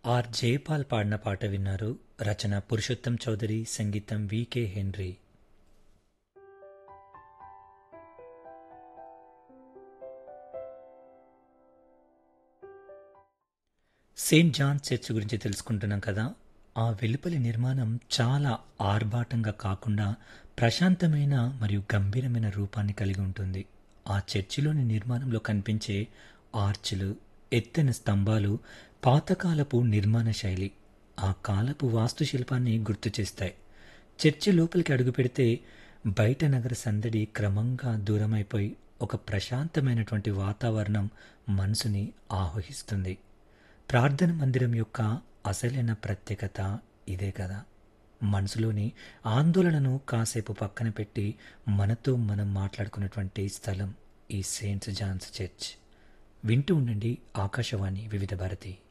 are Jaipal పాడిన పాట విన్నారు రచన పురుషోత్తం చౌదరి సంగీతం V K Henry Saint John church గురించి తెలుసుకుంటున్నాం కదా ఆ వెలుపలి నిర్మాణం చాలా ఆర్భాటంగా కాకుండా ప్రశాంతమైన మరియు గంభీరమైన రూపాన్ని కలిగి ఉంటుంది ఆ చర్చిలోని నిర్మాణంలో కనిపించే ఆర్చులు ఎత్తైన స్తంభాలు పాతకాలపు నిర్మాణ శైలి ఆ కాలపు వాస్తుశిల్పాన్ని గుర్తు చేస్తాయి చర్చి లోపలికి అడుగు పెడితే బయట నగర సందడి క్రమంగా దూరమైపోయి ఒక ప్రశాంతమైనటువంటి వాతావరణం మనసుని ఆహ్వహిస్తుంది ప్రార్థన మందిరం యొక్క అసలైన ప్రత్యేకత ఇదే కదా మనసులోని ఆందోళనను కాసేపు పక్కన పెట్టి మనతో మనం మాట్లాడుకున్నటువంటి స్థలం ఈ సెయింట్స్ జాన్స్ చర్చ్ వింటూ ఉండండి ఆకాశవాణి వివిధ భారతి